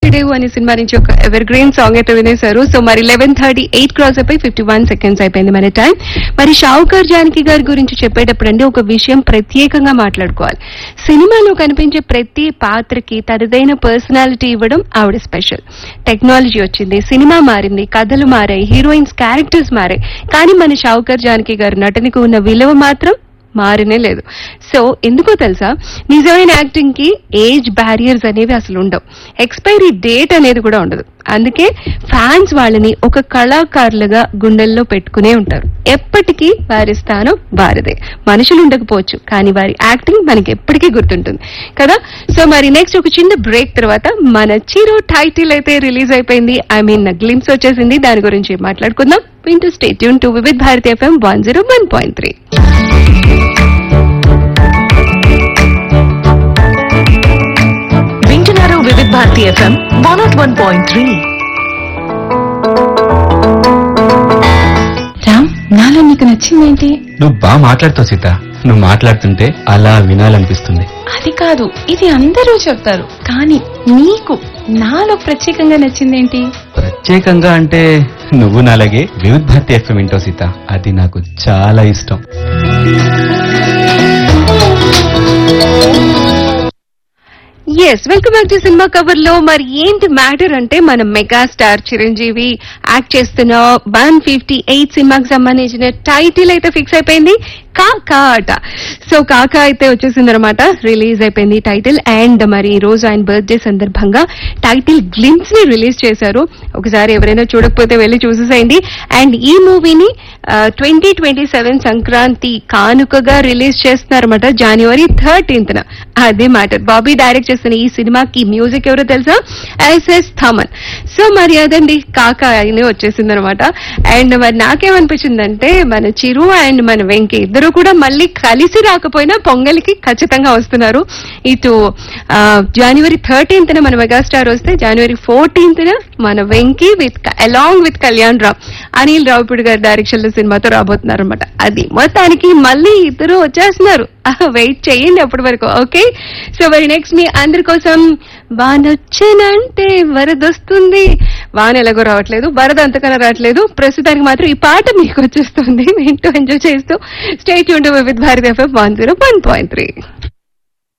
దేవు అనే సినిమా నుంచి ఒక ఎవర్ గ్రీన్ సాంగ్ అయితే వినేశారు సో మరి లెవెన్ థర్టీ ఎయిట్ క్రాస్ అయిపోయి ఫిఫ్టీ వన్ సెకండ్స్ అయిపోయింది మన టైం మరి షావుకర్ జానకి గారి గురించి చెప్పేటప్పుడు అండి ఒక విషయం ప్రత్యేకంగా మాట్లాడుకోవాలి సినిమాలో కనిపించే ప్రతి పాత్రకి తనదైన పర్సనాలిటీ ఇవ్వడం ఆవిడ స్పెషల్ టెక్నాలజీ వచ్చింది సినిమా మారింది కథలు మారాయి హీరోయిన్స్ క్యారెక్టర్స్ మారాయి కానీ మన షావుకర్ జానకి గారి నటనకు ఉన్న విలువ మాత్రం మారనే లేదు సో ఎందుకో తెలుసా నిజమైన యాక్టింగ్ కి ఏజ్ బ్యారియర్స్ అనేవి అసలు ఉండవు ఎక్స్పైరీ డేట్ అనేది కూడా ఉండదు అందుకే ఫ్యాన్స్ వాళ్ళని ఒక కళాకారులుగా గుండెల్లో పెట్టుకునే ఉంటారు ఎప్పటికీ వారి స్థానం వారిదే మనుషులు ఉండకపోవచ్చు కానీ వారి యాక్టింగ్ మనకి ఎప్పటికీ గుర్తుంటుంది కదా సో మరి నెక్స్ట్ ఒక చిన్న బ్రేక్ తర్వాత మన చిరో టైటిల్ అయితే రిలీజ్ అయిపోయింది ఐ మీన్ గ్లిమ్స్ వచ్చేసింది దాని గురించి మాట్లాడుకుందాం వింటూ stay tuned to Vividh Bharati FM one zero one point three వింటున్నారు Vividha Bharati FM one nought one point three Ram నాలో నీకు నచ్చిందేంటి నువ్వు బాగా మాట్లాడుతావు సీత నువ్వు మాట్లాడుతుంటే అలా వినాలనిపిస్తుంది అది కాదు ఇది అందరూ చెప్తారు కానీ నీకు నాలో ప్రత్యేకంగా నచ్చిందేంటి ప్రత్యేకంగా అంటే నువ్వు నాలాగే వివిధ భారతి ఎఫ్ఎం వింటావు సీత అది నాకు చాలా ఇష్టం yes welcome back to cinema cover లో మరి ఏంటి మ్యాటర్ అంటే మన మెగాస్టార్ చిరంజీవి యాక్ట్ చేస్తున్న వన్ ఫిఫ్టీ ఎయిట్ సినిమాకి సంబంధించిన టైటిల్ అయితే ఫిక్స్ అయిపోయింది కాకా అట సో కాకా అయితే వచ్చేసింది అనమాట రిలీజ్ అయిపోయింది టైటిల్ అండ్ మరి ఈ రోజు ఆయన బర్త్డే సందర్భంగా టైటిల్ గ్లిమ్స్ ని రిలీజ్ చేశారు ఒకసారి ఎవరైనా చూడకపోతే వెళ్ళి చూసేసేయండి అండ్ ఈ మూవీని ట్వంటీ ట్వంటీ సెవెన్ సంక్రాంతి కానుకగా రిలీజ్ చేస్తున్నారన్నమాట జనవరి థర్టీన్త్ న అదే మ్యాటర్ బాబీ డైరెక్ట్ చేస్తున్న ఈ సినిమాకి మ్యూజిక్ ఎవరో తెలుసా ఎస్ఎస్ థమన్ సో మరి అదండి కాకా అని వచ్చేసింది అనమాట అండ్ మరి నాకేమనిపించిందంటే మన చిరు అండ్ మన వెంకీ ఇద్దరు కూడా మళ్ళీ కలిసి రాకపోయినా పొంగల్కి ఖచ్చితంగా వస్తున్నారు ఇటు ఆ, జనవరి థర్టీన్త్ మన మెగాస్టార్ వస్తే జనవరి ఫోర్టీన్త్ మన Venky with along with Kalyan Ram Anil Ravipudi గారి డైరెక్షన్ లో సినిమాతో రాబోతున్నారు అనమాట అది మొత్తానికి మళ్ళీ ఇద్దరు వచ్చేస్తున్నారు వెయిట్ చేయండి అప్పటి వరకు ఓకే సో మరి నెక్స్ట్ మీ అందరి కోసం వానొచ్చానంటే వరదొస్తుంది వాన ఎలాగో రావట్లేదు వరద అంతకన్నా రావట్లేదు ప్రస్తుతానికి మాత్రం ఈ పాట మీకు వచ్చేస్తుంది వింటూ ఎంజాయ్ చేస్తూ స్టేట్ యూన్ with Bharat FM one zero one point three